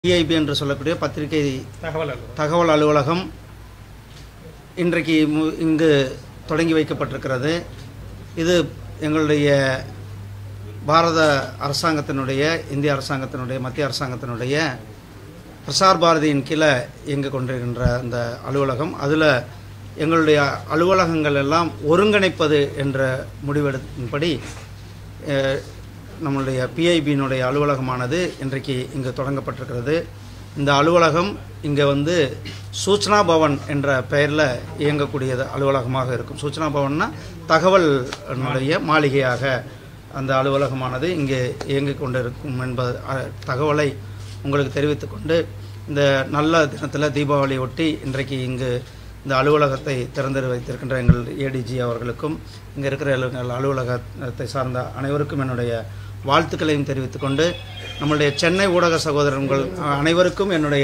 DIP என்று சொல்லக்கூடிய பத்திரிகை தகவல் அலுவலகம் தகவல் அலுவலகம் இன்றைக்கு மு- இங்கு தொடங்கி வைக்கப்பட்டிருக்கிறது இது எங்களுடைய பாரத அரசாங்கத்தினுடைய இந்திய அரசாங்கத்தினுடைய மத்திய அரசாங்கத்தினுடைய பிரசார் பாரதியின் கீழே இயங்கு கொண்டிருக்கின்ற அந்த அலுவலகம் அதில் எங்களுடைய அலுவலகங்கள் எல்லாம் ஒருங்கிணைப்பது என்ற முடிவெடுப்பின்படி அஹ், நம்மளுடைய பிஐபியினுடைய அலுவலகமானது இன்றைக்கு இங்கு தொடங்கப்பட்டிருக்கிறது இந்த அலுவலகம் இங்கே வந்து சூச்சனா பவன் என்ற பெயரில் இயங்கக்கூடியது அலுவலகமாக இருக்கும் சூச்சனா பவன்னா தகவல் மாளிகையாக அந்த அலுவலகமானது இங்கே இயங்கிக் கொண்டிருக்கும் என்பது அஹ், தகவலை உங்களுக்கு தெரிவித்துக் கொண்டு இந்த நல்ல தினத்தில் தீபாவளி ஒட்டி இன்றைக்கு இங்கு இந்த அலுவலகத்தை திறந்து வைத்திருக்கின்ற எங்கள் ஏடிஜி அவர்களுக்கும் இங்கே இருக்கிற எங்கள் அலுவலகத்தை சார்ந்த அனைவருக்கும் என்னுடைய வாழ்த்துக்களையும் தெரிவித்துக் கொண்டு நம்முடைய சென்னை ஊடக சகோதரர்கள் அனைவருக்கும் என்னுடைய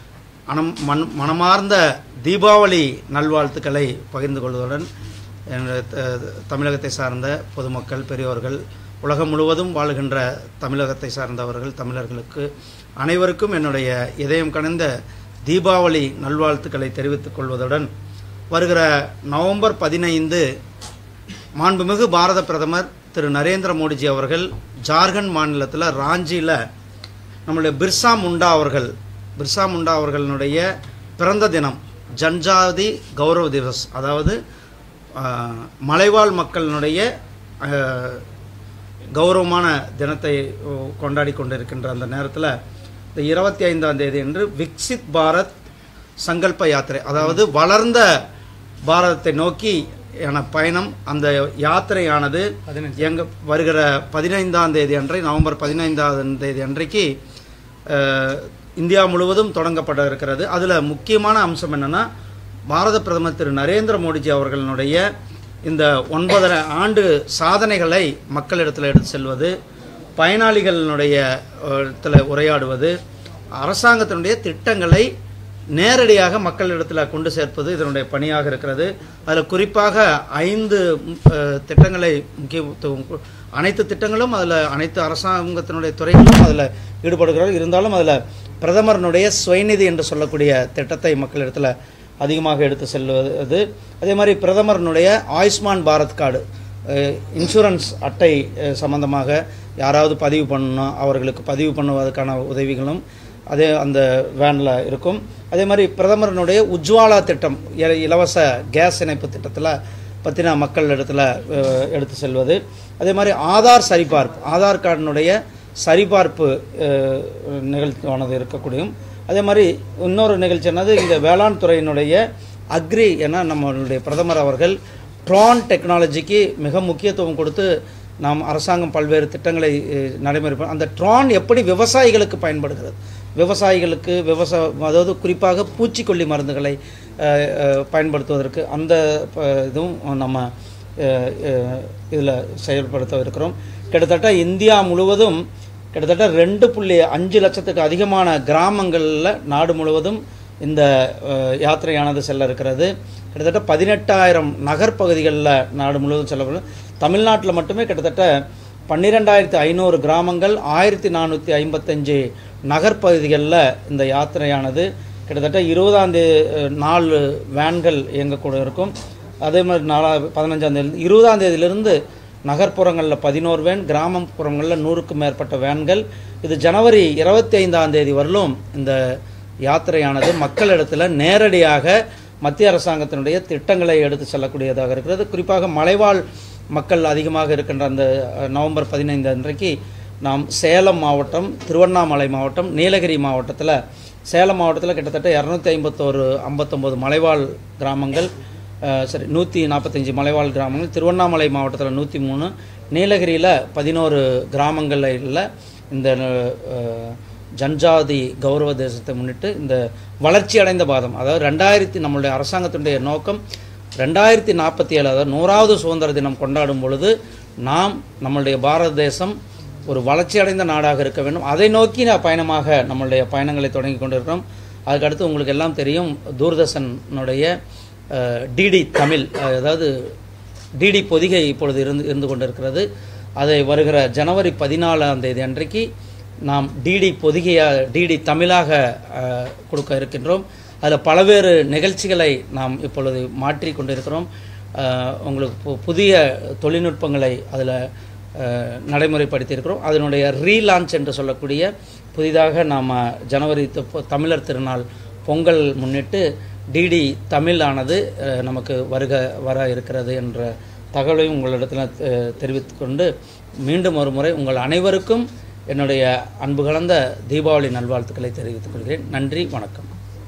அனம் மன் மனமார்ந்த தீபாவளி நல்வாழ்த்துக்களை பகிர்ந்து கொள்வதுடன் என்னுடைய த- தமிழகத்தை சார்ந்த பொதுமக்கள் பெரியோர்கள் உலகம் முழுவதும் வாழுகின்ற தமிழகத்தை சார்ந்தவர்கள் தமிழர்களுக்கு அனைவருக்கும் என்னுடைய இதயம் கனிந்த தீபாவளி நல்வாழ்த்துக்களை தெரிவித்துக் கொள்வதுடன் வருகிற நவம்பர் பதினைந்து மாண்புமிகு பாரத பிரதமர் திரு நரேந்திர மோடிஜி அவர்கள் ஜார்க்கண்ட் மாநிலத்தில் ராஞ்சியில் நம்மளுடைய பிர்சா முண்டா அவர்கள் பிர்சா முண்டா அவர்களுடைய பிறந்த தினம் ஜன்ஜாதி கௌரவ திவஸ் அதாவது ஆஹ், மலைவாழ் மக்களினுடைய ஆஹ், கௌரவமான தினத்தை ஓ, கொண்டாடி கொண்டிருக்கின்ற அந்த நேரத்தில் இந்த இருபத்தி ஐந்தாம் தேதி அன்று விக்சித் பாரத் சங்கல்ப யாத்திரை அதாவது வளர்ந்த பாரதத்தை நோக்கி என பயணம் அந்த யாத்திரையானது பதினஞ்சு எங்க வருகிற பதினைந்தாம் தேதி அன்றை நவம்பர் பதினைந்தாம் தேதி அன்றைக்கு அஹ், இந்தியா முழுவதும் தொடங்கப்பட இருக்கிறது அதில் முக்கியமான அம்சம் என்னன்னா பாரத பிரதமர் திரு நரேந்திர மோடிஜி அவர்களுடைய இந்த ஒன்பதரை ஆண்டு சாதனைகளை மக்களிடத்தில் எடுத்து செல்வது பயனாளிகளினுடைய அஹ், இடத்துல உரையாடுவது அரசாங்கத்தினுடைய திட்டங்களை நேரடியாக மக்களிடத்தில் கொண்டு சேர்ப்பது இதனுடைய பணியாக இருக்கிறது அதில் குறிப்பாக ஐந்து ம், அஹ், திட்டங்களை முக்கியத்துவம் கு- அனைத்து திட்டங்களும் அதில் அனைத்து அரசாங்கத்தினுடைய துறைகளும் அதில் ஈடுபடுகிறார்கள் இருந்தாலும் அதில் பிரதமரனுடைய சுயநிதி என்று சொல்லக்கூடிய திட்டத்தை மக்களிடத்தில் அதிகமாக எடுத்து செல்வது அதே மாதிரி பிரதமரனுடைய ஆயுஷ்மான் பாரத் கார்டு அஹ், இன்சூரன்ஸ் அட்டை அஹ், சம்பந்தமாக யாராவது பதிவு பண்ணணும் அவர்களுக்கு பதிவு பண்ணுவதற்கான உதவிகளும் அதே அந்த வேனில் இருக்கும் அதே மாதிரி பிரதமரனுடைய உஜ்வாலா திட்டம் இல- இலவச கேஸ் இணைப்பு திட்டத்தில் பற்றின மக்கள் இடத்துல அஹ், எடுத்து செல்வது அதே மாதிரி ஆதார் சரிபார்ப்பு ஆதார் கார்டினுடைய சரிபார்ப்பு அஹ், நிகழ்ச்சியானது இருக்கக்கூடியும் அதே மாதிரி இன்னொரு நிகழ்ச்சி என்னது இந்த வேளாண் துறையினுடைய அக்ரி என நம்மளுடைய பிரதமர் அவர்கள் ட்ரான் டெக்னாலஜிக்கு மிக முக்கியத்துவம் கொடுத்து நாம் அரசாங்கம் பல்வேறு திட்டங்களை அஹ், நடைமுறை அந்த ட்ரான் எப்படி விவசாயிகளுக்கு பயன்படுகிறது விவசாயிகளுக்கு விவசாய அதாவது குறிப்பாக பூச்சிக்கொல்லி மருந்துகளை அஹ், அஹ், பயன்படுத்துவதற்கு அந்த ப- இதுவும் நம்ம இதில் செயல்படுத்த இருக்கிறோம் கிட்டத்தட்ட இந்தியா முழுவதும் கிட்டத்தட்ட ரெண்டு புள்ளி அஞ்சு லட்சத்துக்கு அதிகமான கிராமங்களில் நாடு முழுவதும் இந்த அஹ், யாத்திரையானது செல்ல இருக்கிறது கிட்டத்தட்ட பதினெட்டாயிரம் நகர்ப்பகுதிகளில் நாடு முழுவதும் செல்லப்படும் தமிழ்நாட்டில் மட்டுமே கிட்டத்தட்ட பன்னிரெண்டாயிரத்தி ஐநூறு கிராமங்கள் ஆயிரத்தி நானூற்றி ஐம்பத்தஞ்சு நகர்ப்பகுதிகளில் இந்த யாத்திரையானது கிட்டத்தட்ட இருபதாம் தேதி நாலு வேன்கள் இயங்கக்கூட இருக்கும் அதே மாதிரி நாலா பதினஞ்சாம் தேதி இருபதாம் தேதியிலிருந்து நகர்ப்புறங்களில் பதினோரு வேன் கிராமப்புறங்களில் நூறுக்கும் மேற்பட்ட வேன்கள் இது ஜனவரி இருபத்தி ஐந்தாம் தேதி வரலும் இந்த யாத்திரையானது மக்களிடத்தில் நேரடியாக மத்திய அரசாங்கத்தினுடைய திட்டங்களை எடுத்து செல்லக்கூடியதாக இருக்கிறது குறிப்பாக மலைவாழ் மக்கள் அதிகமாக இருக்கின்ற அந்த அஹ், நவம்பர் பதினைந்து அன்றைக்கு நாம் சேலம் மாவட்டம் திருவண்ணாமலை மாவட்டம் நீலகிரி மாவட்டத்தில் சேலம் மாவட்டத்தில் கிட்டத்தட்ட இரநூத்தி ஐம்பத்தோரு ஐம்பத்தொம்போது மலைவாழ் கிராமங்கள் அஹ், சரி நூற்றி நாற்பத்தஞ்சு மலைவாழ் கிராமங்கள் திருவண்ணாமலை மாவட்டத்தில் நூற்றி மூணு நீலகிரியில் பதினோரு கிராமங்களில் இந்த அஹ், ஜன்ஜாதி கௌரவ தேசத்தை முன்னிட்டு இந்த வளர்ச்சி அடைந்த பாதம் அதாவது ரெண்டாயிரத்தி நம்மளுடைய அரசாங்கத்தினுடைய நோக்கம் ரெண்டாயிரத்தி நாற்பத்தி ஏழு அதாவது நூறாவது சுதந்திர தினம் கொண்டாடும் பொழுது நாம் நம்மளுடைய பாரத தேசம் ஒரு வளர்ச்சி அடைந்த நாடாக இருக்க வேண்டும் அதை நோக்கி நான் பயணமாக நம்மளுடைய பயணங்களை தொடங்கி கொண்டிருக்கிறோம் அதுக்கடுத்து உங்களுக்கு எல்லாம் தெரியும் தூர்தர்ஷனுடைய டிடி தமிழ் அஹ், அதாவது டிடி பொதிகை இப்பொழுது இருந்து இருந்து கொண்டிருக்கிறது அதை வருகிற ஜனவரி பதினாலாம் தேதி அன்றைக்கு நாம் டிடி பொதிகையாக டிடி தமிழாக அஹ், கொடுக்க இருக்கின்றோம் அதில் பல்வேறு நிகழ்ச்சிகளை நாம் இப்பொழுது மாற்றி கொண்டிருக்கிறோம் அஹ், உங்களுக்கு பு- புதிய தொழில்நுட்பங்களை அதில் நடைமுறைப்படுத்தியிருக்கிறோம் அதனுடைய ரீலான்ச் என்று சொல்லக்கூடிய புதிதாக நாம் ஜனவரி த- தமிழர் திருநாள் பொங்கல் முன்னிட்டு டிடி தமிழானது அஹ், நமக்கு வருக வர இருக்கிறது என்ற தகவலையும் உங்களிடத்தில் அஹ், தெரிவித்துக் கொண்டு மீண்டும் ஒரு முறை உங்கள் அனைவருக்கும் என்னுடைய அன்பு கலந்த தீபாவளி நல்வாழ்த்துக்களை தெரிவித்துக் கொள்கிறேன் நன்றி வணக்கம்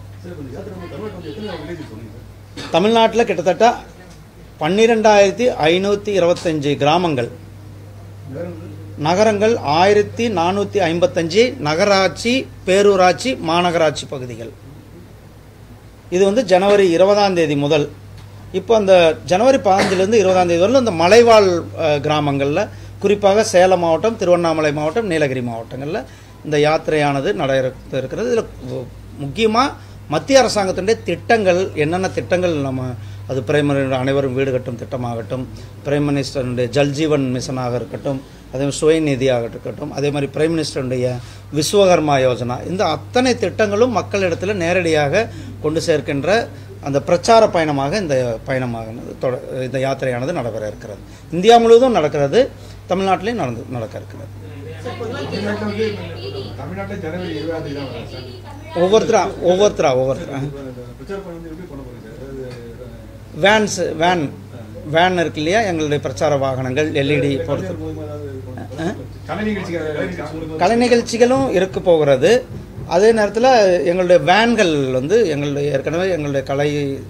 தமிழ்நாட்டில் கிட்டத்தட்ட பன்னிரெண்டாயிரத்தி ஐநூற்றி இருபத்தஞ்சி கிராமங்கள் நகரங்கள் ஆயிரத்தி நானூற்றி ஐம்பத்தஞ்சு நகராட்சி பேரூராட்சி மாநகராட்சி பகுதிகள் இது வந்து ஜனவரி இருபதாம் தேதி முதல் இப்போ அந்த ஜனவரி பதினஞ்சிலேருந்து இருபதாம் தேதி வரலும் இந்த மலைவாழ் அஹ், கிராமங்களில் குறிப்பாக சேலம் மாவட்டம் திருவண்ணாமலை மாவட்டம் நீலகிரி மாவட்டங்களில் இந்த யாத்திரையானது நட இருக்கிறது இதில் முக்கியமாக மத்திய அரசாங்கத்தினுடைய திட்டங்கள் என்னென்ன திட்டங்கள் நம்ம அது பிரைம் மினிஸ்டர் அனைவரும் வீடு கட்டும் திட்டமாகட்டும் பிரைம் மினிஸ்டருடைய ஜல்ஜீவன் மிஷனாக இருக்கட்டும் அதே மாதிரி சுயநிதியாக இருக்கட்டும் அதே மாதிரி பிரைம் மினிஸ்டருடைய விஸ்வகர்மா யோஜனா இந்த அத்தனை திட்டங்களும் மக்களிடத்தில் நேரடியாக கொண்டு சேர்க்கின்ற அந்த பிரச்சார பயணமாக இந்த பயணமாக தொட- இந்த யாத்திரையானது நடைபெற இருக்கிறது இந்தியா முழுவதும் நடக்கிறது தமிழ்நாட்டிலையும் நடந்து நடக்க இருக்கிறது தமிழ்நாட்டில் ஜனவரி இருபதாம் தேதி தான் வரும் சார் ஒவ்வொருத்தரா ஒவ்வொருத்தரா ஒவ்வொருத்தரா பிரச்சார பணம் வந்து எப்படி பண்ண போறீங்க அதாவது வேன்ஸ் வேன் வேன் இருக்கு இல்லையா எங்களுடைய பிரச்சார வாகனங்கள் எல்இடி பொறுத்து மூலமா ஏதாவது இது பண்ண- கலை நிகழ்ச்சிகள் கலை நிகழ்ச்சிகளும் இருக்க போகிறது அதே நேரத்தில் எங்களுடைய வேன்கள் வந்து எங்களுடைய ஏற்கனவே எங்களுடைய கலை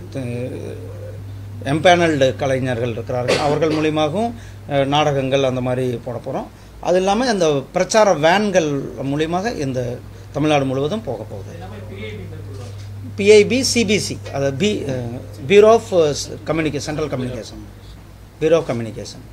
எம்பேனல்டு கலைஞர்கள் இருக்கிறார்கள் அவர்கள் மூலியமாகவும் அஹ், நாடகங்கள் அந்த மாதிரி போட போகிறோம் அது இல்லாமல் அந்த பிரச்சார வேன்கள் மூலியமாக இந்த தமிழ்நாடு முழுவதும் போக போகுது பிஐபி சிபிசி அது P bureau of communication central communication bureau of communication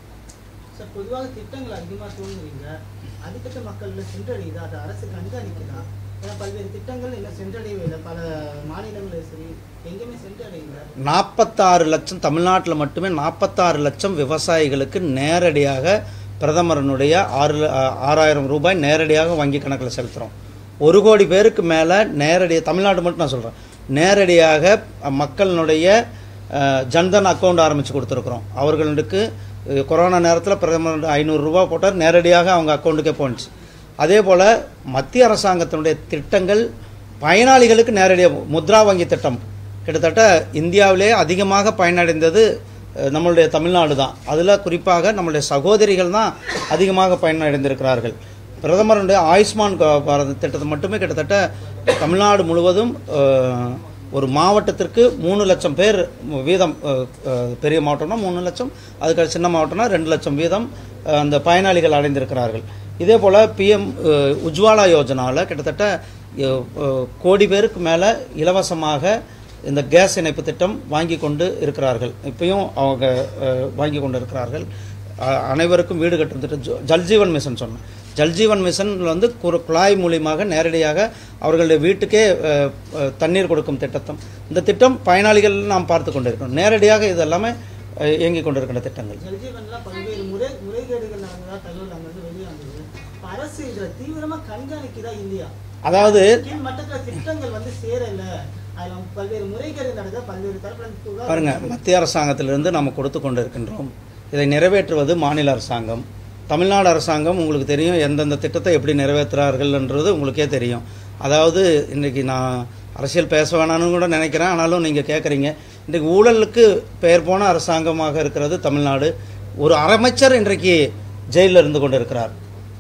sir பொதுவாக திட்டங்கள் அதிகமாக தோணுறீங்க அடித்தட்ட மக்கள்ல சென்றடையுதா அது அரசு கண்காணிக்குதா ஏன்னா பல்வேறு திட்டங்கள் இன்னும் சென்றடையவே இல்லை பல மாநிலங்களும் சரி எங்கேயுமே சென்றடையல நாற்பத்தாறு லட்சம் தமிழ்நாட்டில் மட்டுமே நாற்பத்தாறு லட்சம் விவசாயிகளுக்கு நேரடியாக பிரதமரனுடைய ஆறு ல- ஆ- ஆறாயிரம் ரூபாய் நேரடியாக வங்கி கணக்கில் செலுத்துகிறோம் ஒரு கோடி பேருக்கு மேலே நேரடியாக தமிழ்நாடு மட்டும் நான் சொல்கிறேன் நேரடியாக அ, மக்களினுடைய அ, ஜன்தன் அக்கௌண்ட் ஆரம்பித்து கொடுத்துருக்குறோம் அவர்களுக்கு அ, கொரோனா நேரத்தில் பிரதமர் ஐநூறுரூவா போட்டார் நேரடியாக அவங்க அக்கௌண்ட்டுக்கே போணுச்சு அதே போல் மத்திய அரசாங்கத்தினுடைய திட்டங்கள் பயனாளிகளுக்கு நேரடியாக முத்ரா வங்கி திட்டம் கிட்டத்தட்ட இந்தியாவிலே அதிகமாக பயனடைந்தது அஹ், நம்மளுடைய தமிழ்நாடு தான் அதில் குறிப்பாக நம்மளுடைய சகோதரிகள் தான் அதிகமாக பயனடைந்திருக்கிறார்கள் பிரதமருடைய ஆயுஷ்மான் கா- பாரத் திட்டத்தை மட்டுமே கிட்டத்தட்ட தமிழ்நாடு முழுவதும் அஹ், ஒரு மாவட்டத்திற்கு மூணு லட்சம் பேர் வீதம் அஹ், அஹ், பெரிய மாவட்டம்னா மூணு லட்சம் அதுக்கு சின்ன மாவட்டம்னா ரெண்டு லட்சம் வீதம் அஹ், அந்த பயனாளிகள் அடைந்திருக்கிறார்கள் இதே போல் பிஎம் உஜ்வாலா யோஜனாவில் கிட்டத்தட்ட அஹ், அஹ், கோடி பேருக்கு மேலே இலவசமாக இந்த கேஸ் இணைப்பு திட்டம் வாங்கி கொண்டு இருக்கிறார்கள் இப்பயும் அவங்க அஹ், வாங்கி கொண்டு இருக்கிறார்கள் அ- அனைவருக்கும் வீடு கட்டும் திட்டம் ஜ- ஜல்ஜீவன் மிஷன் சொன்னேன் ஜல்ஜீவன் மிஷன் வந்து குறு- குழாய் மூலியமாக நேரடியாக அவர்களுடைய வீட்டுக்கே அஹ், அஹ், தண்ணீர் கொடுக்கும் திட்டத்தம் இந்த திட்டம் பயனாளிகள் நாம் பார்த்து கொண்டிருக்கிறோம் நேரடியாக இது எல்லாமே அஹ், இயங்கிக் கொண்டிருக்கின்ற திட்டங்கள் ஜல்ஜீவன்ல பல்வேறு முறை முறைகேடுகள் நடந்ததா தகவல் அங்கிருந்து வெளியே வந்தது இப்ப அரசு இதுல தீவிரமா கண்காணிக்குதா இல்லையா அதாவது கீழ் மட்டத்துல திட்டங்கள் வந்து சேரல அதுல பல்வேறு முறைகேடு நடந்த பல்வேறு தரப்புல இருந்து புகார் பாருங்க வந்தது. மத்திய அரசாங்கத்திலிருந்து நம்ம கொடுத்து கொண்டு இருக்கின்றோம் இதை நிறைவேற்றுவது மாநில அரசாங்கம் தமிழ்நாடு அரசாங்கம் உங்களுக்கு தெரியும் எந்தெந்த திட்டத்தை எப்படி நிறைவேற்றுறார்கள்ன்றது உங்களுக்கே தெரியும் அதாவது இன்றைக்கி நான் அரசியல் பேச வேணாம்னு கூட நினைக்கிறேன் ஆனாலும் நீங்கள் கேட்குறீங்க இன்றைக்கு ஊழலுக்கு பெயர் போன அரசாங்கமாக இருக்கிறது தமிழ்நாடு ஒரு அமைச்சர் இன்றைக்கு ஜெயிலில் இருந்து கொண்டு இருக்கிறார்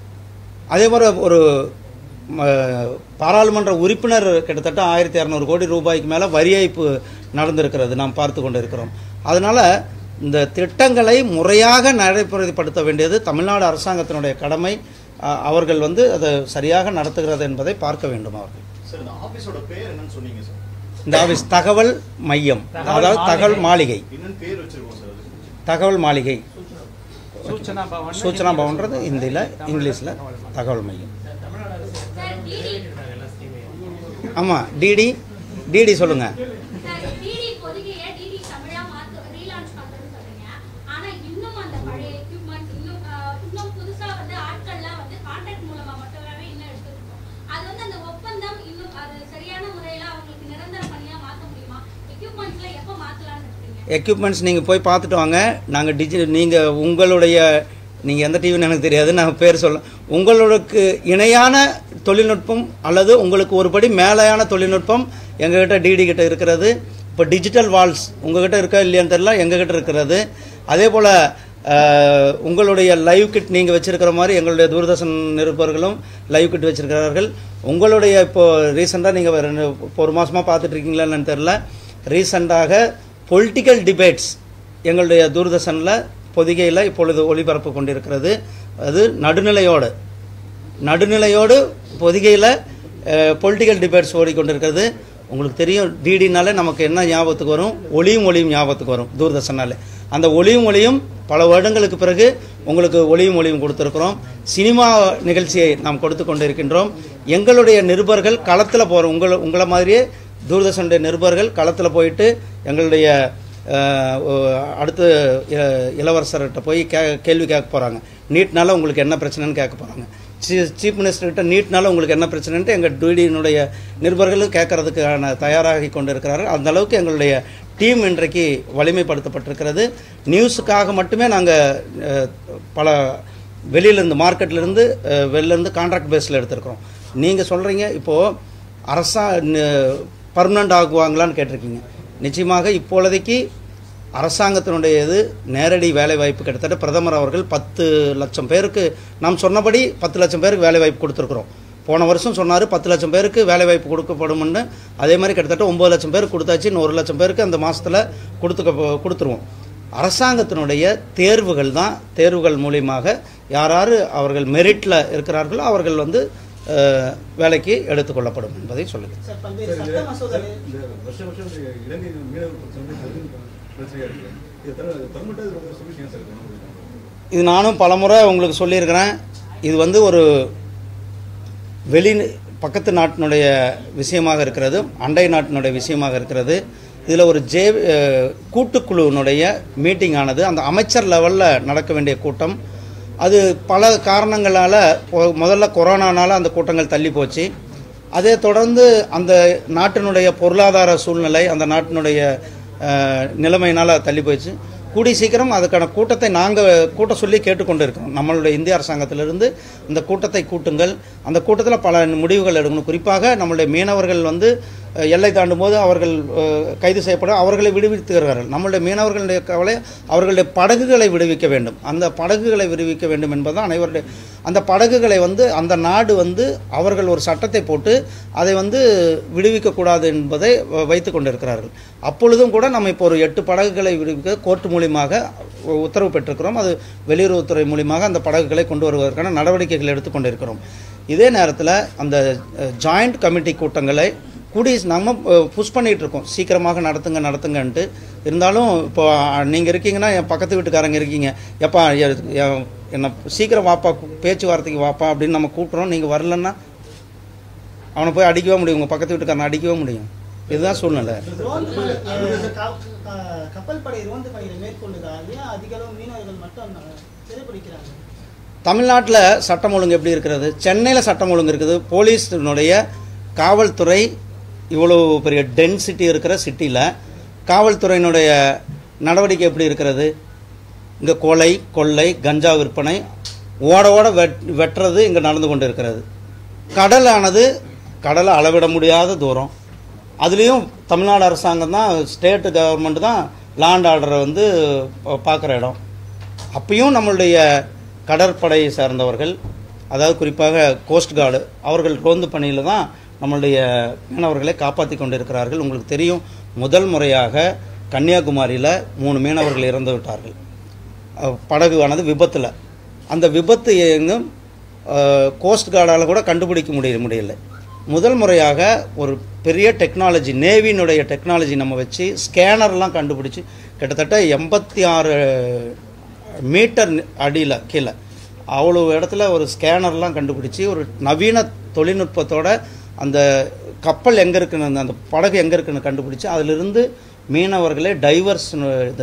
அதே மாதிரி ஒரு ம, பாராளுமன்ற உறுப்பினர் கிட்டத்தட்ட ஆயிரத்தி இரநூறு கோடி ரூபாய்க்கு மேலே வரி ஏய்ப்பு நடந்திருக்கிறது நாம் பார்த்து கொண்டு இருக்கிறோம் அதனால் இந்த திட்டங்களை முறையாக நடைமுறைப்படுத்த வேண்டியது தமிழ்நாடு அரசாங்கத்தினுடைய கடமை அ, அவர்கள் வந்து அதை சரியாக நடத்துகிறது என்பதை பார்க்க வேண்டும் அவர்கள் சார் இந்த ஆபீஸோட பேர் என்னன்னு சொன்னீங்க சார் இந்த ஆஃபீஸ் தகவல் மையம் அதாவது தகவல் மாளிகை என்னன்னு பேர் வச்சிருக்கோம் சார் அது தகவல் மாளிகை சூச்சனா பவன் சூச்சனா பவன்றது ஹிந்தியில் இங்கிலீஷில் தகவல் மையம் ஆமாம் டிடி டிடி சொல்லுங்கள் சார், DD பொதிகையை DD தமிழா மாத்து- relaunch பண்றேன்னு சொல்றீங்க. ஆனா இன்னும் அந்த பழைய equipments, இன்னும், ஆஹ், இன்னும் புதுசா வந்து ஆட்கள்லாம் வந்து contract மூலமா மட்டுமே எக்யூப்மெண்ட்ஸ் நீங்கள் போய் பார்த்துட்டு வாங்க நாங்கள் டிஜி நீங்கள் உங்களுடைய நீங்கள் எந்த டிவின்னு எனக்கு தெரியாது நான் பேர் சொல்ல உங்களுக்கு இணையான தொழில்நுட்பம் அல்லது உங்களுக்கு ஒருபடி மேலையான தொழில்நுட்பம் எங்ககிட்ட டிடி கிட்ட இருக்கிறது இப்போ டிஜிட்டல் வால்ஸ் உங்ககிட்ட இருக்கா இல்லையான்னு தெரியல எங்ககிட்ட இருக்கிறது அதே போல் உங்களுடைய லைவ் கிட் நீங்கள் வச்சிருக்கிற மாதிரி எங்களுடைய தூர்தர்ஷன் நிருபர்களும் லைவ் கிட் வச்சிருக்கிறார்கள் உங்களுடைய இப்போ ரீசெண்டாக நீங்கள் ரெண்டு இப்போ ஒரு மாதமாக பார்த்துட்டு இருக்கீங்களா என்னன்னு தெரில ரீசெண்டாக பொலிட்டிக்கல் டிபேட்ஸ் எங்களுடைய தூர்தர்ஷனில் பொதிகையில் இப்பொழுது ஒளிபரப்பு கொண்டிருக்கிறது அது நடுநிலையோடு நடுநிலையோடு பொதிகையில் பொலிட்டிக்கல் டிபேட்ஸ் ஓடிக்கொண்டிருக்கிறது உங்களுக்கு தெரியும் டிடினாலே நமக்கு என்ன ஞாபகத்துக்கு வரும் ஒளியும் ஒளியும் ஞாபகத்துக்கு வரும் தூர்தர்ஷனாலே அந்த ஒளியும் ஒளியும் பல வருடங்களுக்கு பிறகு உங்களுக்கு ஒளியும் ஒளியும் கொடுத்துருக்கிறோம் சினிமா நிகழ்ச்சியை நாம் கொடுத்து கொண்டிருக்கின்றோம் எங்களுடைய நிருபர்கள் களத்தில் போகிற உங்களை உங்களை மாதிரியே தூர்தர்ஷனுடைய நிருபர்கள் களத்தில் போயிட்டு எங்களுடைய அஹ், ஒ- அடுத்து இ- இளவரசர்கிட்ட போய் கே கேள்வி கேட்க போகிறாங்க நீட்னால உங்களுக்கு என்ன பிரச்சனைன்னு கேட்க போகிறாங்க சீஃப் மினிஸ்டர்கிட்ட நீட்னால உங்களுக்கு என்ன பிரச்சனைன்ட்டு எங்கள் டிடியினுடைய நிருபர்களும் கேட்கறதுக்கான தயாராகி கொண்டிருக்கிறார்கள் அந்த அளவுக்கு எங்களுடைய டீம் இன்றைக்கு வலிமைப்படுத்தப்பட்டிருக்கிறது நியூஸுக்காக மட்டுமே நாங்கள் பல வெளியிலேருந்து மார்க்கெட்லேருந்து வெளிலேருந்து கான்ட்ராக்ட் பேஸில் எடுத்திருக்கிறோம் நீங்கள் சொல்கிறீங்க இப்போது அரசா பர்மனண்ட் ஆகுவாங்களான்னு கேட்டிருக்கீங்க நிச்சயமாக இப்பொழுதைக்கு அரசாங்கத்தினுடைய இது நேரடி வேலைவாய்ப்பு கிட்டத்தட்ட பிரதமர் அவர்கள் பத்து லட்சம் பேருக்கு நாம் சொன்னபடி பத்து லட்சம் பேருக்கு வேலைவாய்ப்பு கொடுத்துருக்குறோம் போன வருஷம் சொன்னார் பத்து லட்சம் பேருக்கு வேலைவாய்ப்பு கொடுக்கப்படும்னு அதே மாதிரி கிட்டத்தட்ட ஒம்பது லட்சம் பேருக்கு கொடுத்தாச்சு இன்னும் ஒரு லட்சம் பேருக்கு அந்த மாதத்தில் கொடுத்துக்க கொடுத்துருவோம் அரசாங்கத்தினுடைய தேர்வுகள் தான் தேர்வுகள் மூலியமாக யாராரு அவர்கள் மெரிட்டில் இருக்கிறார்களோ அவர்கள் வந்து அஹ், வேலைக்கு எடுத்துக்கொள்ளப்படும் என்பதை சொல்லுங்கள் சார் பல்வேறு சார், சட்ட இந்த மசோதாவில் இந்த வருஷம் வருஷம் இந்த இலங்கை மீனவர் பிரச்சனை வந்து கடும் பிரச்சனையா இருக்கு இது தர தரமட்ட சொல்யூஷன் சார் இருக்கணும் இது நானும் பலமுறை உங்களுக்கு சொல்லியிருக்கிறேன் இது வந்து ஒரு வெளி பக்கத்து நாட்டினுடைய விஷயமாக இருக்கிறது அண்டை நாட்டினுடைய விஷயமாக இருக்கிறது இதில் ஒரு ஜே அஹ், கூட்டுக்குழுவினுடைய மீட்டிங் ஆனது அந்த அமைச்சர் லெவலில் நடக்க வேண்டிய கூட்டம் அது பல காரணங்களால் பொ- முதல்ல கொரோனானால அந்த கூட்டங்கள் தள்ளி போச்சு அதே தொடர்ந்து அந்த நாட்டினுடைய பொருளாதார சூழ்நிலை அந்த நாட்டினுடைய அஹ், நிலைமையினால் தள்ளி போயிடுச்சு கூடி சீக்கிரம் அதுக்கான கூட்டத்தை நாங்கள் கூட்ட சொல்லி கேட்டுக்கொண்டு இருக்கோம் நம்மளுடைய இந்திய அரசாங்கத்திலிருந்து இந்த கூட்டத்தை கூட்டுங்கள் அந்த கூட்டத்தில் பல முடிவுகள் எடுக்கணும் குறிப்பாக நம்மளுடைய மீனவர்கள் வந்து அஹ், எல்லை தாண்டும் போது அவர்கள் அஹ், கைது செய்யப்பட அவர்களை விடுவித்துகிறார்கள் நம்மளுடைய மீனவர்களுடைய கவலை அவர்களுடைய படகுகளை விடுவிக்க வேண்டும் அந்த படகுகளை விடுவிக்க வேண்டும் என்பதுதான் அனைவருடைய அந்த படகுகளை வந்து அந்த நாடு வந்து அவர்கள் ஒரு சட்டத்தை போட்டு அதை வந்து விடுவிக்கக்கூடாது என்பதை வ- வைத்து கொண்டிருக்கிறார்கள் அப்பொழுதும் கூட நம்ம இப்போ ஒரு எட்டு படகுகளை விடுவிக்க கோர்ட் மூலியமாக உ- உத்தரவு பெற்றிருக்கிறோம் அது வெளியுறவுத்துறை மூலியமாக அந்த படகுகளை கொண்டு வருவதற்கான நடவடிக்கைகள் எடுத்துக்கொண்டிருக்கிறோம் இதே நேரத்தில் அந்த ஜாயிண்ட் கமிட்டி கூட்டங்களை கூடி நம்ம புஷ் பண்ணிட்டு இருக்கோம் சீக்கிரமாக நடத்துங்க நடத்துங்கன்ட்டு இருந்தாலும் இப்போ நீங்கள் இருக்கீங்கன்னா என் பக்கத்து வீட்டுக்காரங்க இருக்கீங்க எப்பா எ- எ- என்ன சீக்கிரம் வாப்பா பேச்சுவார்த்தைக்கு வாப்பா அப்படின்னு நம்ம கூப்பிட்றோம் நீங்கள் வரலன்னா அவனை போய் அடிக்கவே முடியும் உங்கள் பக்கத்து வீட்டுக்காரனை அடிக்கவே முடியும் இதுதான் சூழ்நிலை ரோந்து பணி- அஹ் க- க- கப்பல் படை ரோந்து பணியை மேற்கொள்ளுதா ஏன் அதிக அளவு மீனவர்கள் மட்டும் சிறைப்பிடிக்கிறாங்க தமிழ்நாட்டில் சட்டம் ஒழுங்கு எப்படி இருக்கிறது சென்னையில் சட்டம் ஒழுங்கு இருக்குது போலீஸினுடைய காவல்துறை இவ்வளோ பெரிய டென்சிட்டி இருக்கிற சிட்டியில் காவல்துறையினுடைய நடவடிக்கை எப்படி இருக்கிறது இங்கே கொலை கொள்ளை கஞ்சா விற்பனை ஓட ஓட வெட் வெட்டுறது இங்கே நடந்து கொண்டு இருக்கிறது கடலானது கடலை அளவிட முடியாத தூரம் அதுலேயும் தமிழ்நாடு அரசாங்கம் தான் ஸ்டேட்டு கவர்மெண்ட் தான் லாண்ட் ஆர்டரை வந்து பார்க்குற இடம் அப்பயும் நம்மளுடைய கடற்படையை சார்ந்தவர்கள் அதாவது குறிப்பாக கோஸ்ட் கார்டு அவர்கள் ரோந்து பணியில் தான் நம்மளுடைய மீனவர்களை காப்பாற்றி கொண்டிருக்கிறார்கள் உங்களுக்கு தெரியும் முதல் முறையாக கன்னியாகுமரியில் மூணு மீனவர்கள் இறந்து விட்டார்கள் அஹ், படகுவானது விபத்தில் அந்த விபத்து எங்கும் கோஸ்ட் கார்டால் கூட கண்டுபிடிக்க முடிய முடியல முதல் முறையாக ஒரு பெரிய டெக்னாலஜி நேவியினுடைய டெக்னாலஜி நம்ம வச்சு ஸ்கேனர்லாம் கண்டுபிடிச்சி கிட்டத்தட்ட எண்பத்தி ஆறு மீட்டர் அடியில் கீழே அவ்வளோ இடத்துல ஒரு ஸ்கேனர்லாம் கண்டுபிடிச்சி ஒரு நவீன தொழில்நுட்பத்தோட அந்த கப்பல் எங்கே இருக்குன்னு அந்த- அந்த படகு எங்கே இருக்குன்னு கண்டுபிடிச்சி அதிலிருந்து மீனவர்களே டைவர்ஸ் இது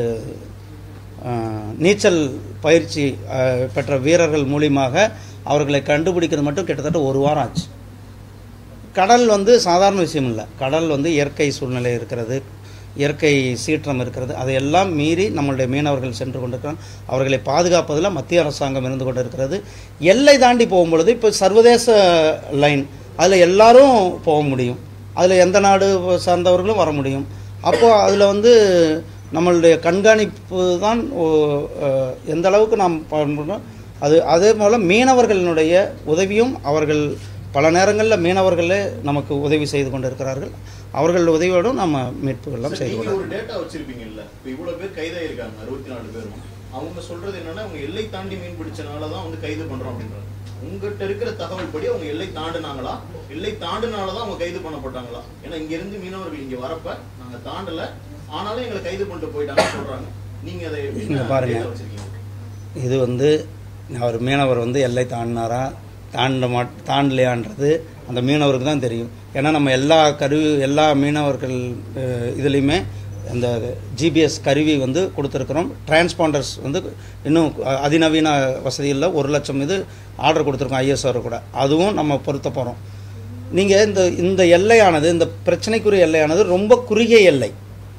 அஹ், நீச்சல் பயிற்சி அஹ், பெற்ற வீரர்கள் மூலியமாக அவர்களை கண்டுபிடிக்கிறது மட்டும் கிட்டத்தட்ட ஒரு வாரம் ஆச்சு கடல் வந்து சாதாரண விஷயம் இல்லை கடல் வந்து இயற்கை சூழ்நிலை இருக்கிறது இயற்கை சீற்றம் இருக்கிறது அதையெல்லாம் மீறி நம்மளுடைய மீனவர்கள் சென்று கொண்டிருக்கிறார் அவர்களை பாதுகாப்பதில் மத்திய அரசாங்கம் இருந்து கொண்டிருக்கிறது எல்லை தாண்டி போகும்பொழுது இப்போ சர்வதேச லைன் அதில் எல்லாரும் போக முடியும் அதில் எந்த நாடு சார்ந்தவர்களும் வர முடியும் அப்போ அதில் வந்து நம்மளுடைய கண்காணிப்பு தான் ஓ- அஹ், எந்த அளவுக்கு நாம் பண்ணுறோம் அது அதே போல் மீனவர்களினுடைய உதவியும் அவர்கள் பல நேரங்களில் மீனவர்களே நமக்கு உதவி செய்து கொண்டிருக்கிறார்கள் அவர்கள் உதவியோடும் நம்ம மீட்புகள்லாம் சார், செய்து நீங்க கொண்டிருக்கிறோம் ஒரு டேட்டா வச்சிருப்பீங்கல்ல இப்ப இவ்வளவு பேர் கைதாயிருக்காங்க அறுபத்தி நாலு பேரும் அவங்க சொல்றது என்னன்னா அவங்க எல்லை தாண்டி மீன் பிடிச்சனால தான் வந்து கைது பண்றோம் அப்படின்றாங்க உங்ககிட்ட இருக்கிற தகவல் படி அவங்க எல்லை தாண்டுனாங்களா எல்லை தாண்டுனால தான் அவங்க கைது பண்ணப்பட்டாங்களா ஏன்னா இங்க இருந்து மீனவர்கள் இங்க வரப்ப நாங்க தாண்டல ஆனாலும் எங்களை கைது பண்ணிட்டு போயிட்டாங்கன்னு சொல்றாங்க நீங்க அதை இங்க என்ன பாருங்க. data வச்சிருக்கீங்க இது வந்து அவர் மீனவர் வந்து எல்லை தாண்டினாரா தாண்ட மாட் தாண்டலையான்றது அந்த மீனவருக்கு தான் தெரியும் ஏன்னா நம்ம எல்லா கருவி எல்லா மீனவர்கள் அஹ், இதுலேயுமே அந்த ஜிபிஎஸ் கருவி வந்து கொடுத்துருக்குறோம் டிரான்ஸ்பாண்டர்ஸ் வந்து இன்னும் அ- அதிநவீன வசதியில் ஒரு லட்சம் இது ஆர்டர் கொடுத்துருக்கோம் ஐஎஸ்ஆர் கூட அதுவும் நம்ம பொருத்த போகிறோம் நீங்கள் இந்த இந்த எல்லையானது இந்த பிரச்சனைக்குரிய எல்லையானது ரொம்ப குறுகிய எல்லை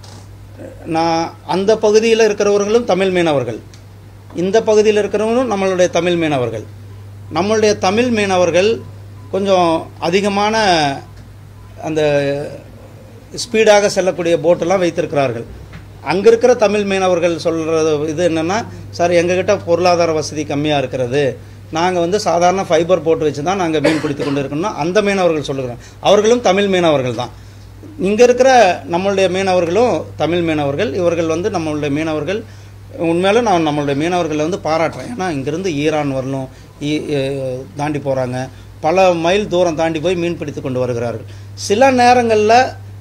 நான் அந்த பகுதியில் இருக்கிறவர்களும் தமிழ் மீனவர்கள் இந்த பகுதியில் இருக்கிறவங்களும் நம்மளுடைய தமிழ் மீனவர்கள் நம்மளுடைய தமிழ் மீனவர்கள் கொஞ்சம் அதிகமான அந்த ஸ்பீடாக செல்லக்கூடிய போட்டெல்லாம் வைத்திருக்கிறார்கள் அங்கே இருக்கிற தமிழ் மீனவர்கள் சொல்கிறது இது என்னென்னா சார் எங்ககிட்ட பொருளாதார வசதி கம்மியாக இருக்கிறது நாங்கள் வந்து சாதாரண ஃபைபர் போட்டு வச்சு தான் நாங்கள் மீன் பிடித்து கொண்டு இருக்கணும் அந்த மீனவர்கள் சொல்லுகிறாங்க அவர்களும் தமிழ் மீனவர்கள் தான் இங்கே இருக்கிற நம்மளுடைய மீனவர்களும் தமிழ் மீனவர்கள் இவர்கள் வந்து நம்மளுடைய மீனவர்கள் உண்மையில நான் நம்மளுடைய மீனவர்களை வந்து பாராட்டுறேன் ஏன்னா இங்கேருந்து ஈரான் வரலும் ஈ- எ- தாண்டி போகிறாங்க பல மைல் தூரம் தாண்டி போய் மீன் பிடித்து கொண்டு வருகிறார்கள் சில நேரங்களில்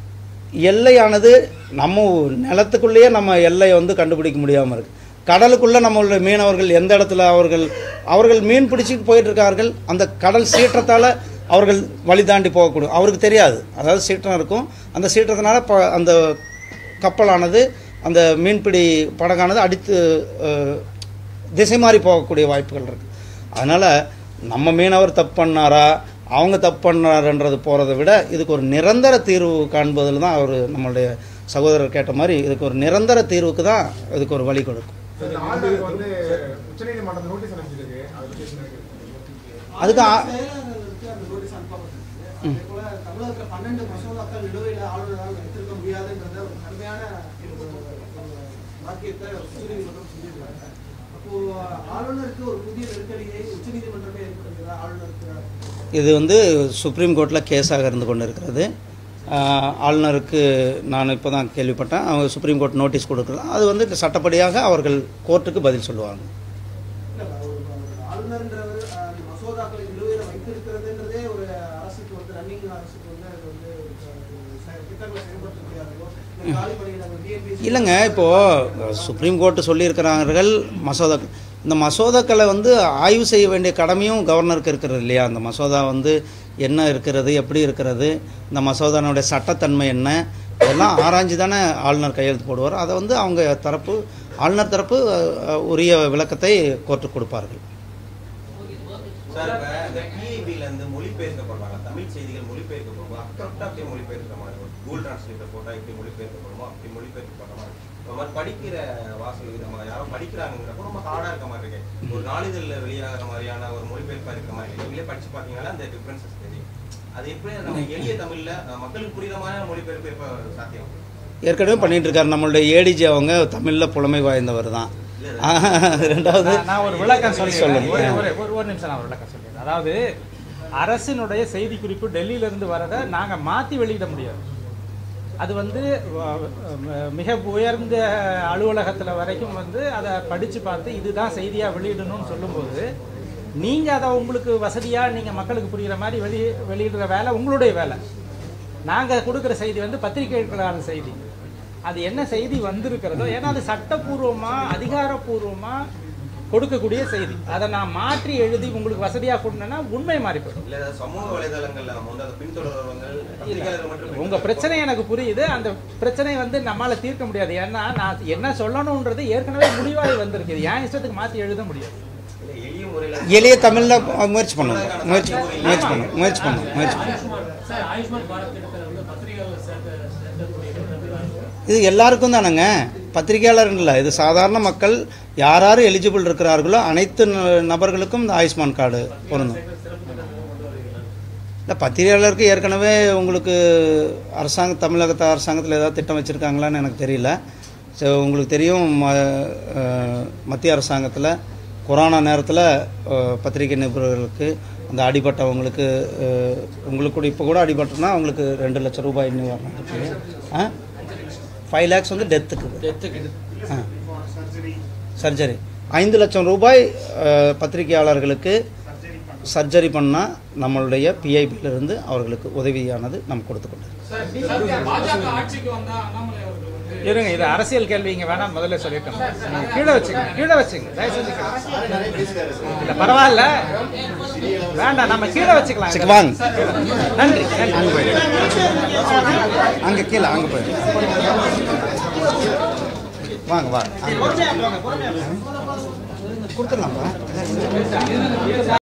எல்லையானது நம்ம நிலத்துக்குள்ளேயே நம்ம எல்லையை வந்து கண்டுபிடிக்க முடியாமல் இருக்கு கடலுக்குள்ளே நம்மளுடைய மீனவர்கள் எந்த இடத்துல அவர்கள் அவர்கள் மீன் பிடிச்சிட்டு போயிட்டு இருக்கார்கள் அந்த கடல் சீற்றத்தால் அவர்கள் வழி தாண்டி போகக்கூடும் அவருக்கு தெரியாது அதாவது சீற்றம் இருக்கும் அந்த சீற்றத்தினால ப அந்த கப்பலானது அந்த மீன்பிடி படகானது அடித்து அஹ், திசை மாறி போகக்கூடிய வாய்ப்புகள் இருக்குது அதனால் நம்ம மீனவர் தப்பு பண்ணாரா அவங்க தப்பு பண்ணாருன்றது போகிறத விட இதுக்கு ஒரு நிரந்தர தீர்வு காண்பதில் தான் அவர் நம்மளுடைய சகோதரர் கேட்ட மாதிரி இதுக்கு ஒரு நிரந்தர தீர்வுக்கு தான் இதுக்கு ஒரு வழி கொடுக்கும் இந்த ஆர்டருக்கு வந்து உச்சநீதிமன்றம் நோட்டீஸ் அனுப்பிச்சிருக்கு அதை பத்தி என்ன நினைக்கிறீங்க? அதுக்கு ஆ- செயலாளர்களுக்கு அந்த நோட்டீஸ் அனுப்பப்பட்டிருக்கு அதே போல தமிழகத்துல பன்னெண்டு மசோதாக்கள் நிலுவையில் ஆளுநரால் வைத்திருக்க முடியாதுன்றத ஒரு கடுமையான ஒரு- ஒரு வாக்கியத்தை உச்சநீதிமன்றம் சொல்லியிருக்காங்க அப்போ ஆளுநருக்கு ஒரு புதிய நெருக்கடியை உச்சநீதிமன்றமே ஏற்படுத்துகிறதா ஆளுநருக்கு இது வந்து சுப்ரீம் கோர்ட்டில் கேஸாக இருந்து கொண்டு இருக்கிறது ஆஹ், ஆளுநருக்கு நான் இப்போ தான் கேள்விப்பட்டேன் அவங்க சுப்ரீம் கோர்ட் நோட்டீஸ் கொடுக்கலாம் அது வந்து சட்டப்படியாக அவர்கள் கோர்ட்டுக்கு பதில் சொல்லுவாங்க இல்ல, ஒரு- ஒரு ஆளுநர்ன்றவர் அஹ், மசோதாக்களை நிலுவையில் வைத்திருக்கிறதுன்றதே ஒரு அரசுக்கு வந்து ரன்னிங் அரசுக்கு வந்து அது வந்து அஹ், செ- திட்டங்களை செயல்படுத்த முடியாதோ இந்த காலி பணியிடங்கள் டிஎன்பிசி இல்லைங்க இப்போது சுப்ரீம் கோர்ட்டு சொல்லியிருக்கிறார்கள் மசோதா இந்த மசோதாக்களை வந்து ஆய்வு செய்ய வேண்டிய கடமையும் கவர்னருக்கு இருக்கிறது இல்லையா அந்த மசோதா வந்து என்ன இருக்கிறது எப்படி இருக்கிறது இந்த மசோதானுடைய சட்டத்தன்மை என்ன இதெல்லாம் ஆராய்ஞ்சு தானே ஆளுநர் கையெழுத்து போடுவார் அதை வந்து அவங்க தரப்பு ஆளுநர் தரப்பு அஹ், உரிய விளக்கத்தை கோர்ட்டுக்கு கொடுப்பார்கள் சார் இப்ப இந்த டிஐபில இருந்து மொழிபெயர்க்கப்படுறாங்க தமிழ் செய்திகள் மொழிபெயர்க்கப்படுவோம் அப்டப்டா அப்படியே மொழிபெயர்க்கிற மாதிரி இருக்கும் கூகுள் டிரான்ஸ்லேட்டர் போட்டா இப்படி மொழிபெயர்க்கப்படுமோ அப்படி மொழிபெயர்க்கப்படுற மாதிரி இருக்கும். ஒரு மாதிரி படிக்கிற வாசல் நம்ம யாரோ படிக்கிறாங்கிறப்ப ரொம்ப ஹார்டா இருக்க மாதிரி இருக்கு ஒரு நாளிதழில் வெளியாகிற மாதிரியான ஒரு மொழிபெயர்ப்பா இருக்கிற மாதிரி இருக்கு. நீங்களே படிச்சு பார்த்தீங்கன்னா அந்த டிஃபரன்சஸ் தெரியும் அது எப்படி நம்ம எளிய தமிழ்ல அஹ், மக்களுக்கு புரியுற மாதிரி மொழிபெயர்ப்பு எப்ப சாத்தியம் ஏற்கனவே பண்ணிட்டு இருக்காரு நம்மளுடைய ஏடிஜி அவங்க தமிழில் புலமை வாய்ந்தவர் தான் ரெண்டாவது நான் நான் ஒரு விளக்கம் சொல்லிடுறேன் சொல்லுங்க. ஒரு ஒரு ஒரு ஒரு நிமிஷம் நான் ஒரு விளக்கம் சொல்லிடுறேன் அதாவது அரசினுடைய செய்தி குறிப்பு டெல்லியில இருந்து வரதை நாங்க மாத்தி வெளியிட முடியாது அது வந்து வ- வ- மிக உயர்ந்த அலுவலகத்துல வரைக்கும் வந்து அதை படிச்சு பார்த்து இதுதான் செய்தியா வெளியிடணும்னு சொல்லும்போது நீங்க அதை உங்களுக்கு வசதியா நீங்க மக்களுக்கு புரியுற மாதிரி வெளி வெளியிடுற வேலை உங்களுடைய வேலை நாங்க கொடுக்குற செய்தி வந்து பத்திரிகைகளான செய்தி அது என்ன செய்தி வந்திருக்கிறதோ ஏன்னா அது சட்டப்பூர்வமா அதிகாரப்பூர்வமா கொடுக்கக்கூடிய செய்தி அதை நான் மாற்றி எழுதி உங்களுக்கு வசதியா கொடுத்தேன்னா உண்மை மாறி போயிடும் இல்ல சமூக வலைதளங்கள்ல நம்ம வந்து அதை பின்தொடர்றவங்க பத்திரிகையாளர்கள் மட்டும் உங்க பிரச்சனை எனக்கு புரியுது அந்த பிரச்சனை வந்து நம்மால தீர்க்க முடியாது ஏன்னா நான் என்ன சொல்லணும்ன்றது ஏற்கனவே முடிவாகி வந்திருக்கு இது என் இஷ்டத்துக்கு மாத்தி எழுத முடியாது இல்ல, எளிய முறையில எளிய தமிழில் முயற்சி பண்ணுவோம் முயற்சி முயற்சி பண்ணுவோம் முயற்சி பண்ணுவோம் முயற்சி பண்ணுவோம் சார் ஆயுஷ்மான் பாரத் திட்டத்தில் வந்து பத்திரிகையாளர் சேர்க்க சேர்க்கக்கூடிய இது எல்லாருக்கும் தானேங்க பத்திரிகையாளர் இல்லை இது சாதாரண மக்கள் யார் யார் எலிஜிபிள் இருக்கிறார்களோ அனைத்து ந- நபர்களுக்கும் இந்த ஆயுஷ்மான் கார்டு பொருந்தும் இல்லை பத்திரிகையாளருக்கு ஏற்கனவே உங்களுக்கு அரசாங்க தமிழகத்து அரசாங்கத்தில் ஏதாவது திட்டம் வச்சுருக்காங்களான்னு எனக்கு தெரியல ஸோ உங்களுக்கு தெரியும் ம அஹ், மத்திய அரசாங்கத்தில் கொரோனா நேரத்தில் அஹ், பத்திரிகை நிபுணர்களுக்கு அந்த அடிபட்டவங்களுக்கு அஹ், உங்களுக்கு கூட இப்போ கூட அடிபட்டோன்னா அவங்களுக்கு ரெண்டு லட்சம் ரூபாய் நிவாரணம் இருக்கு ஆ ஃபைவ் லேக்ஸ் வந்து டெத்துக்கு டெத்துக்கு ஆ சர்ஜரி ஐந்து லட்சம் ரூபாய் அஹ், பத்திரிகையாளர்களுக்கு சர்ஜரி பண்ணால் நம்மளுடைய பிஐபியிலிருந்து அவர்களுக்கு உதவியானது நம்ம கொடுத்து கொண்டு பாஜக ஆட்சிக்கு வந்தா அண்ணாமலை அவர்கள் வந்து இருங்க இது அரசியல் கேள்வி இங்க வேணாம் முதல்ல சொல்லிட்டோம் நீங்க கீழே வச்சுங்க கீழே வச்சுங்க தயவு செஞ்சு கீழே. இல்ல பரவாயில்ல வேண்டாம் நம்ம கீழே வச்சுக்கலாம் சரி, வாங்க. நன்றி நன்றி அங்கே போயிடு அங்கே கீழே அங்கே போயிடு வாங்க வாங்க கொடுத்துடலாம்ப்பா